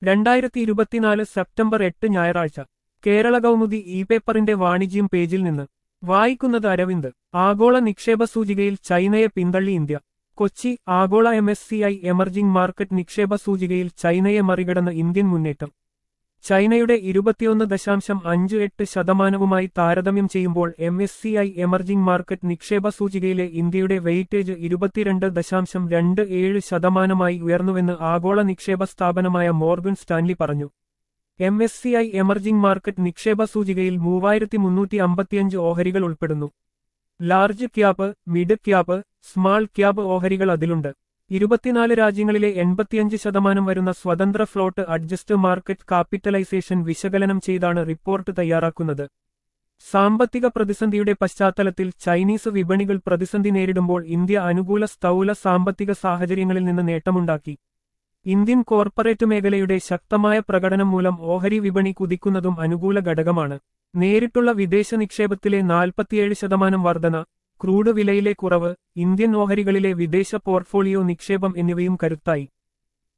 രണ്ടായിരത്തി ഇരുപത്തിനാല് സെപ്റ്റംബർ എട്ട് ഞായറാഴ്ച കേരള കൗമുദി ഇ പേപ്പറിന്റെ വാണിജ്യം പേജിൽ നിന്ന് വായിക്കുന്നത് അരവിന്ദ് ആഗോള നിക്ഷേപ സൂചികയിൽ ചൈനയെ പിന്തള്ളി ഇന്ത്യ കൊച്ചി ആഗോള M S C I emerging market നിക്ഷേപ സൂചികയിൽ ചൈനയെ മറികടന്ന് ഇന്ത്യൻ മുന്നേറ്റം ചൈനയുടെ ഇരുപത്തിയൊന്ന് ദശാംശം അഞ്ച് എട്ട് ശതമാനവുമായി താരതമ്യം ചെയ്യുമ്പോൾ M S C I emerging market നിക്ഷേപ സൂചികയിലെ ഇന്ത്യയുടെ വെയിറ്റേജ് ഇരുപത്തിരണ്ട് ദശാംശം രണ്ട് ഏഴ് ശതമാനമായി ഉയർന്നുവെന്ന് ആഗോള നിക്ഷേപ സ്ഥാപനമായ മോർഗൻ സ്റ്റാൻലി പറഞ്ഞു M S C I emerging market നിക്ഷേപ സൂചികയിൽ മൂവായിരത്തി മുന്നൂറ്റി അമ്പത്തിയഞ്ച് ഓഹരികൾ ഉൾപ്പെടുന്നു large cap mid cap small cap ഓഹരികൾ അതിലുണ്ട് ഇരുപത്തിനാല് രാജ്യങ്ങളിലെ എൺപത്തിയഞ്ച് ശതമാനം വരുന്ന സ്വതന്ത്ര ഫ്ലോട്ട് അഡ്ജസ്റ്റ് മാർക്കറ്റ് കാപ്പിറ്റലൈസേഷൻ വിശകലനം ചെയ്താണ് റിപ്പോർട്ട് തയ്യാറാക്കുന്നത് സാമ്പത്തിക പ്രതിസന്ധിയുടെ പശ്ചാത്തലത്തിൽ ചൈനീസ് വിപണികൾ പ്രതിസന്ധി നേരിടുമ്പോൾ ഇന്ത്യ അനുകൂല സ്ഥൗല സാമ്പത്തിക സാഹചര്യങ്ങളിൽ നിന്ന് നേട്ടമുണ്ടാക്കി ഇന്ത്യൻ കോർപ്പറേറ്റ് മേഖലയുടെ ശക്തമായ പ്രകടനം മൂലം ഓഹരി വിപണി കുതിക്കുന്നതും അനുകൂല ഘടകമാണ് നേരിട്ടുള്ള വിദേശ നിക്ഷേപത്തിലെ നാൽപ്പത്തിയേഴ് ശതമാനം വർധന ക്രൂഡ് വിലയിലെ കുറവ് ഇന്ത്യൻ ഓഹരികളിലെ വിദേശ പോർട്ട്ഫോളിയോ നിക്ഷേപം എന്നിവയും കരുത്തായി